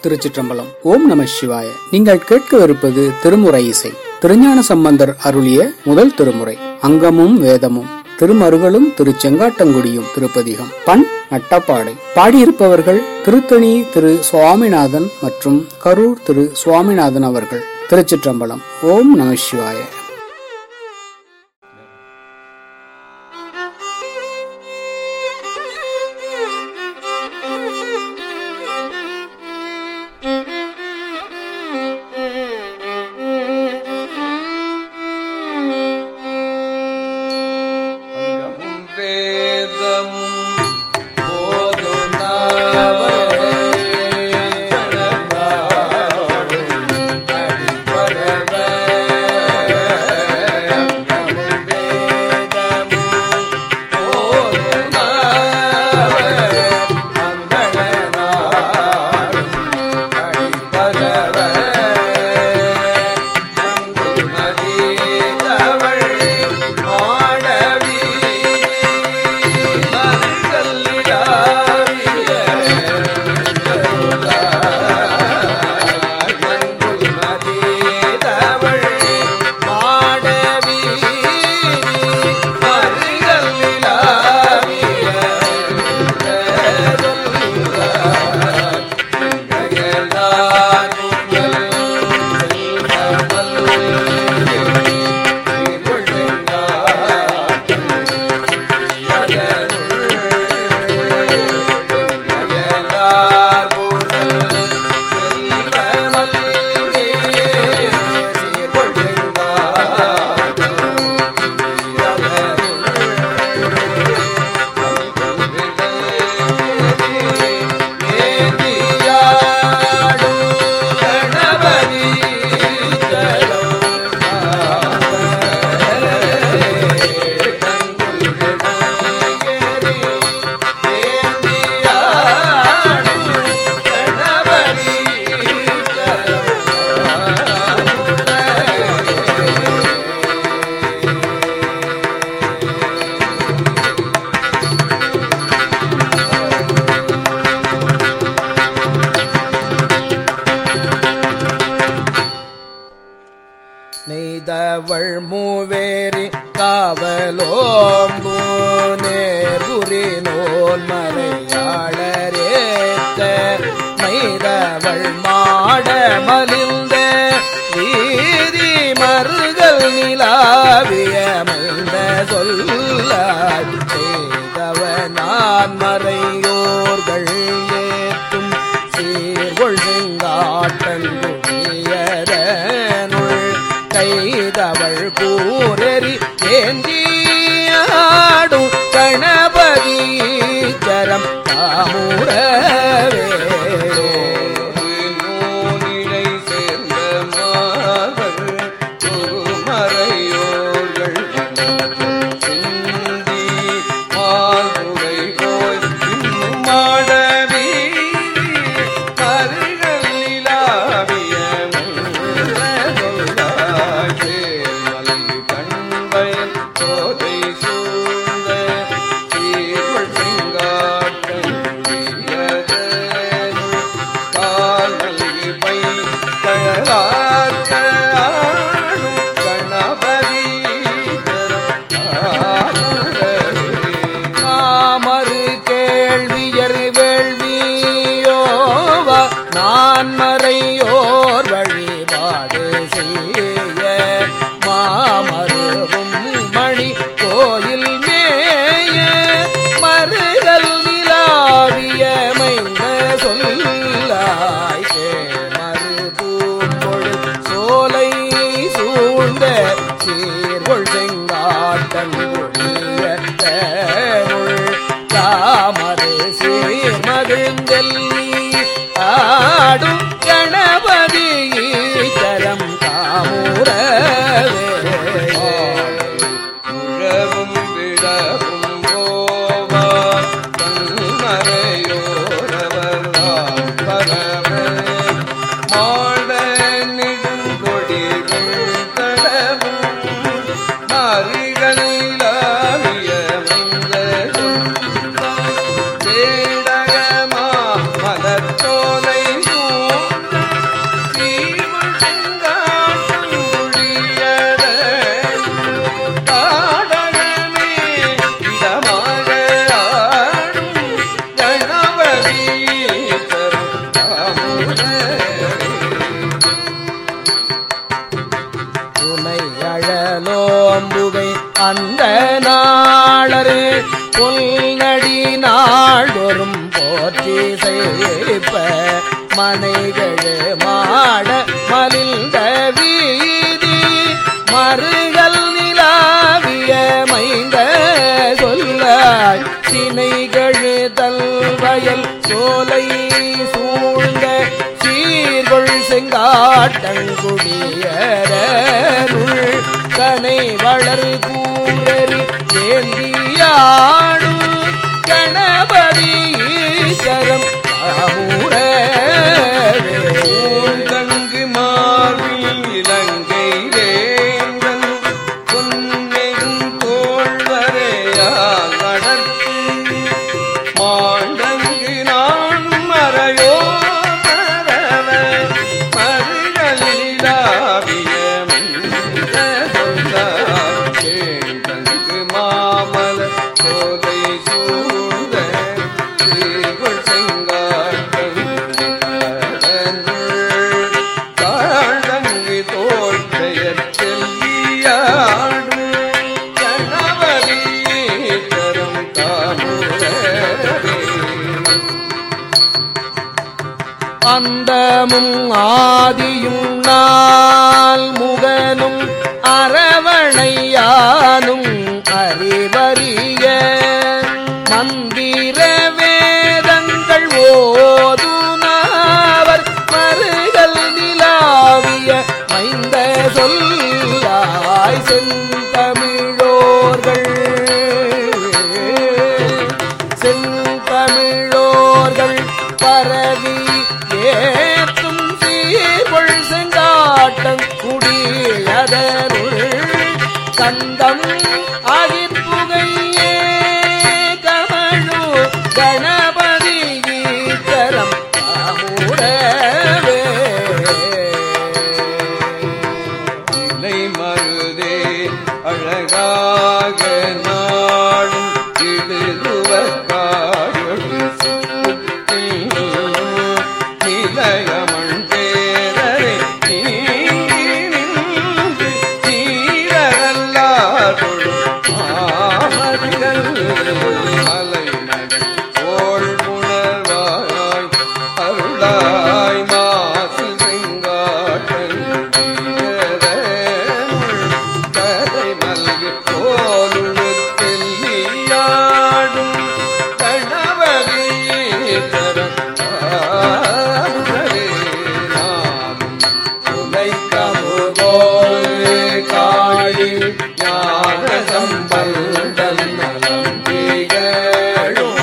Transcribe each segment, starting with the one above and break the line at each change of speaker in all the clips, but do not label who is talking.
திருச்சிற்றம்பலம் ஓம் நம சிவாய நீங்கள் கேட்கவிருப்பது திருமுறை இசை திருஞான சம்பந்தர் அருளிய முதல் திருமுறை அங்கமும் வேதமும் திருமருகளும் திருச்செங்காட்டங்குடியும் திருப்பதிகம் பண் நட்டப்பாடை பாடியிருப்பவர்கள் திருத்தணி திரு சுவாமிநாதன் மற்றும் கரூர் திரு சுவாமிநாதன் அவர்கள் திருச்சிற்றம்பலம் ஓம் நம சிவாய
அங்கமும் வேதமும்
நெய்தவள் மூவேரி காவலோம்பு நேர்புரி நூல் மறையாளரேத்த மைதவள் மாட மலிந்த வீதி மருகல் நிலாவிய மைந்த சொல்லாய் செய்தவ நான் மறையோர்கள் ஏற்றும் சீர்கொள் செங்காட்டங்குடியதனுள் கைதவள் கூரெறி ஏந்தியாடும் கணபதி சரம் தாமுரவே
நூலினை சேர்ந்த மாதர் மறையோர்கள் சிந்தி மால்புரை போய் இன்னும் மாடவி அருகில் நிலாவிய மலை கண்பயன் சோதை சூழ்ந்த சீர்வள் செங்காட்டன் கால் நல்கி பை கழலாற்ற ஆளும் கணபதி
மாமறு கேள்வியர் வேள்வியோவா நான் மறையோர் வழிபாடு செய்ய மாமருவும் மணி கோயில் மேய மருகல் நிலாவிய மைந்த சொல்லாய் மருதூங்கொள் சோலை சூழ்ந்த சீர்கொள் செங்காட்டன் தாமரை சீர்மகிழ்ந்தெல்லி ஆடும் கணபதி தரம் தாமுரவே
உழவும் விடவும் போவா மறையோரவர்தான் பரவ மாட நெடுங்கொடிகள் தடவும் மாறிகளிலாவிய மைந்த தேடகமா மலத்தோலை சூழ்
துணை அழலோம்புகை அந்த நாளரு பொல்நடி நாள்தோறும் போற்றி செய்ப்ப மனைகள் மாட மலிந்த வீதி மறுகள் நிலாவிய மைந்த சொல்லாய் சினைகள் தல்வயல் சோலை சூழ்ந்த சீர்கொள் செங்காட்டங்குடியருள் கனை வளர் கூறறி ஏந்தியாடும் கணபதி ஈஸ்வரம் அமுரவே
பூந்தங்கு மார்பில் இலங்கை வேந்தன் பொன்னையும் தோள்வரையால் நடத்தி மாண்டங்கு நான் மறையோ மறவ மருகலிலாவிய மந்த சொல்லார் கேண்டங்கு மாமல சோலை சூழ்ந்த சீர்கொள் செங்காட்டங்குள் காழங்கு தோல் பெயர் செல்வியாடும் கணவரி தரும் காமுரவே
அந்தமும் ஆதியும் நாள் முகனும் அரவணையானும் அறிவறிய மந்திர வேதங்கள் ஓதுனாவர் மறுகள் நிலாவிய மைந்த சொல்லாய் செந்தமிழோர்கள் செந்தமிழோர்கள் பரவி ஏற்றும் சீர்கொள் செங்காட்டம் குடியதருள் கந்தம் அகிர்புகையே கமழு கணபதி ஈஸ்வரம் அமுரவே
இலை மருதே அழகாக நாடும் இடுதுவக்காடு நிலையமண் பேரரை நீங்கி நின்று சீரல்லாதொழு மாமதிகள் மலை நகர் கோள் புணர்வாய் அருளாய் மாசு செங்காட்டன் கதை மல்கு கோலுழுத்தெல்லியாடும் கணவரி தரம் ஆடுதலே நாமும் உலைக்கமுகோல் காழி ஞான சம்பந்தம் நலம் திகழும்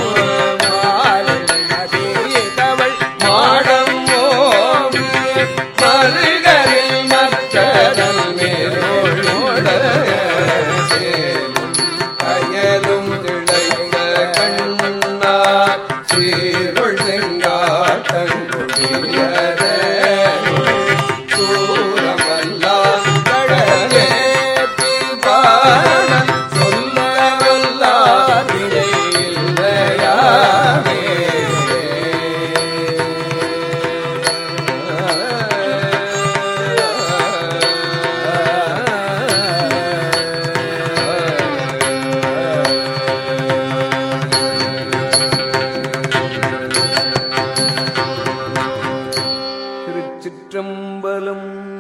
தவள்
மாடம் ஓடு மருகரில் மற்றதல் மேலோட சேலும் அயலும் திளைந்த கண்ணார் சீருள் செங்காட்டங்குடியர சூரமல்லான் கடலேத்தி பாடல் சொல்லவல்லார் இடையில்லையாமே திருச்சிற்றம்பலம்